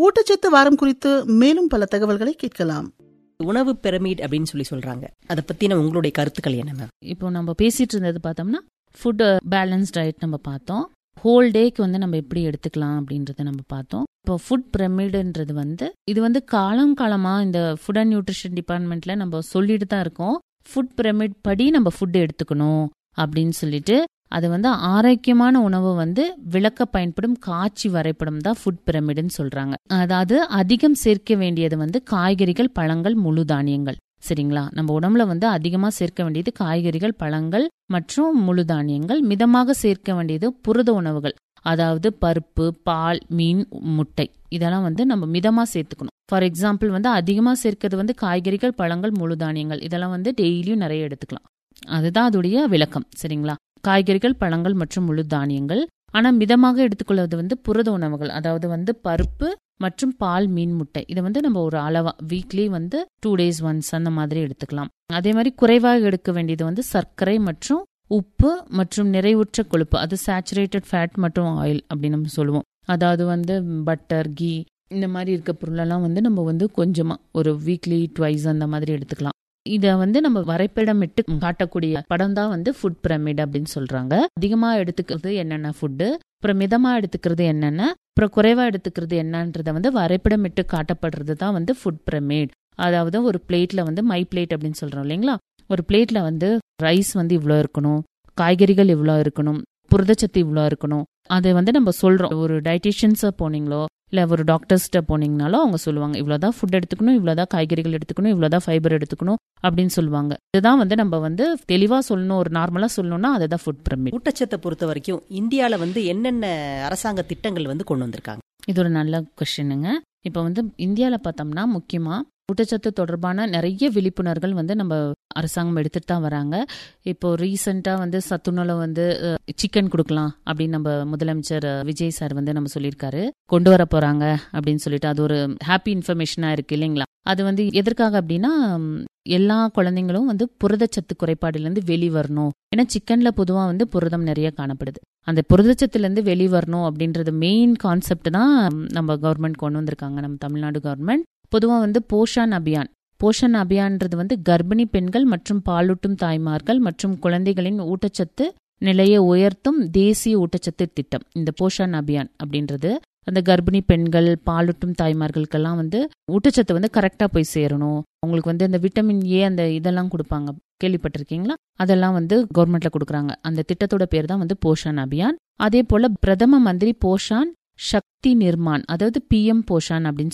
ஊட்டச்சத்து வாரம் குறித்து மேலும் பல தகவல்களை கேட்கலாம் உணவு பிரமிட் அப்படின்னு சொல்லி சொல்றாங்க அதை பத்தின உங்களுடைய கருத்துக்கள் என்ன மேம் இப்போ நம்ம பேசிட்டு இருந்தது பார்த்தோம்னா ஃபுட் பேலன்ஸ் டயட் நம்ம பார்த்தோம் ஹோல் டேக்கு வந்து நம்ம எப்படி எடுத்துக்கலாம் அப்படின்றத நம்ம பார்த்தோம் இப்போ ஃபுட் பிரமிடுன்றது வந்து இது வந்து காலம் காலமா இந்த ஃபுட் அண்ட் நியூட்ரிஷன் டிபார்ட்மெண்ட்ல நம்ம சொல்லிட்டு தான் இருக்கோம் ஃபுட் பிரமிட் படி நம்ம ஃபுட் எடுத்துக்கணும் அப்படின்னு சொல்லிட்டு அது வந்து ஆரோக்கியமான உணவு வந்து விளக்க பயன்படும் காட்சி வரைபடம் தான் ஃபுட் பிரமிடுன்னு சொல்றாங்க அதாவது அதிகம் சேர்க்க வேண்டியது வந்து காய்கறிகள் பழங்கள் முழு தானியங்கள் சரிங்களா நம்ம உடம்புல வந்து அதிகமா சேர்க்க வேண்டியது காய்கறிகள் பழங்கள் மற்றும் முழு தானியங்கள் மிதமாக சேர்க்க வேண்டியது புரத உணவுகள் அதாவது பருப்பு பால் மீன் முட்டை இதெல்லாம் வந்து நம்ம மிதமா சேர்த்துக்கணும் ஃபார் எக்ஸாம்பிள் வந்து அதிகமா சேர்க்கிறது வந்து காய்கறிகள் பழங்கள் முழு தானியங்கள் இதெல்லாம் வந்து டெய்லியும் நிறைய எடுத்துக்கலாம் அதுதான் அதோடைய விளக்கம் சரிங்களா காய்கறிகள் பழங்கள் மற்றும் முழு தானியங்கள் ஆனா மிதமாக எடுத்துக்கொள்வது வந்து புரத உணவுகள் அதாவது வந்து பருப்பு மற்றும் பால் மீன் முட்டை இதை வந்து நம்ம ஒரு அளவா வீக்லி வந்து டூ டேஸ் ஒன்ஸ் அந்த மாதிரி எடுத்துக்கலாம் அதே மாதிரி குறைவாக எடுக்க வேண்டியது வந்து சர்க்கரை மற்றும் உப்பு மற்றும் நிறைவுற்ற கொழுப்பு அது சேச்சுரேட்டட் ஃபேட் மற்றும் ஆயில் அப்படின்னு நம்ம சொல்லுவோம் அதாவது வந்து பட்டர் கீ இந்த மாதிரி இருக்க பொருளெல்லாம் வந்து நம்ம வந்து கொஞ்சமா ஒரு வீக்லி ட்வைஸ் அந்த மாதிரி எடுத்துக்கலாம் இத வந்து நம்ம வரைபடமிட்டு காட்டக்கூடிய படம் தான் வந்து ஃபுட் பிரமிட் அப்படின்னு சொல்றாங்க அதிகமா எடுத்துக்கிறது என்னென்ன ஃபுட்டு அப்புறம் மிதமா எடுத்துக்கிறது என்னென்ன அப்புறம் குறைவா எடுத்துக்கிறது என்னன்றத வந்து வரைபடமிட்டு காட்டப்படுறது தான் வந்து ஃபுட் பிரமிட் அதாவது ஒரு பிளேட்ல வந்து மை பிளேட் அப்படின்னு சொல்றோம் இல்லைங்களா ஒரு பிளேட்ல வந்து ரைஸ் வந்து இவ்வளோ இருக்கணும் காய்கறிகள் இவ்வளோ இருக்கணும் புரதச்சத்து இவ்வளோ இருக்கணும் அதை வந்து நம்ம சொல்றோம் ஒரு டயட்டிஷியன்ஸா போனீங்களோ இல்ல ஒரு டாக்டர்ஸ்கிட்ட போனீங்கனாலும் அவங்க சொல்லுவாங்க இவ்வளவுதான் ஃபுட் எடுத்துக்கணும் இவ்வளவுதான் காய்கறிகள் எடுத்துக்கணும் இவ்வளவுதான் ஃபைபர் எடுத்துக்கணும் அப்படின்னு சொல்லுவாங்க இதுதான் வந்து நம்ம வந்து தெளிவா சொல்லணும் ஒரு நார்மலா சொல்லணும்னா அதுதான் ஃபுட் பிரமிட் ஊட்டச்சத்தை பொறுத்த வரைக்கும் இந்தியால வந்து என்னென்ன அரசாங்க திட்டங்கள் வந்து கொண்டு வந்திருக்காங்க இது ஒரு நல்ல கொஸ்டினுங்க இப்போ வந்து இந்தியாவில் பார்த்தோம்னா முக்கியமா ஊட்டச்சத்து தொடர்பான நிறைய விழிப்புணர்கள் வந்து நம்ம அரசாங்கம் எடுத்துட்டு தான் வராங்க இப்போ ரீசெண்டா வந்து சத்துணவுல வந்து சிக்கன் கொடுக்கலாம் அப்படின்னு நம்ம முதலமைச்சர் அஹ், விஜய் சார் வந்து நம்ம சொல்லியிருக்காரு கொண்டு வர போறாங்க அப்படின்னு சொல்லிட்டு அது ஒரு ஹாப்பி இன்ஃபர்மேஷனா இருக்கு இல்லைங்களா அது வந்து எதற்காக அப்படின்னா ம், எல்லா குழந்தைங்களும் வந்து புரதச்சத்து குறைபாடுல இருந்து வெளிவரணும் ஏன்னா சிக்கன்ல பொதுவா வந்து புரதம் நிறைய காணப்படுது அந்த புரதச்சத்துல இருந்து வெளிவரணும் அப்படின்றது மெயின் கான்செப்ட் தான் நம்ம கவர்மெண்ட் கொண்டு வந்திருக்காங்க நம்ம தமிழ்நாடு கவர்மெண்ட் பொதுவா வந்து போஷான் அபியான் போஷன் அபியான்றது வந்து கர்ப்பிணி பெண்கள் மற்றும் பாலூட்டும் தாய்மார்கள் மற்றும் குழந்தைகளின் ஊட்டச்சத்து நிலையை உயர்த்தும் தேசிய ஊட்டச்சத்து திட்டம் இந்த போஷான் அபியான் அப்படின்றது அந்த கர்ப்பிணி பெண்கள் பாலூட்டும் தாய்மார்களுக்கெல்லாம் வந்து ஊட்டச்சத்து வந்து கரெக்டா போய் சேரணும் அவங்களுக்கு வந்து இந்த விட்டமின் ஏ அந்த இதெல்லாம் கொடுப்பாங்க கேள்விப்பட்டிருக்கீங்களா அதெல்லாம் வந்து கவர்மெண்ட்ல கொடுக்குறாங்க அந்த திட்டத்தோட பேர் தான் வந்து போஷான் அபியான் அதே போல பிரதம மந்திரி போஷான் சக்தி நிர்மான் அதாவது பிஎம் போஷான் அப்படின்னு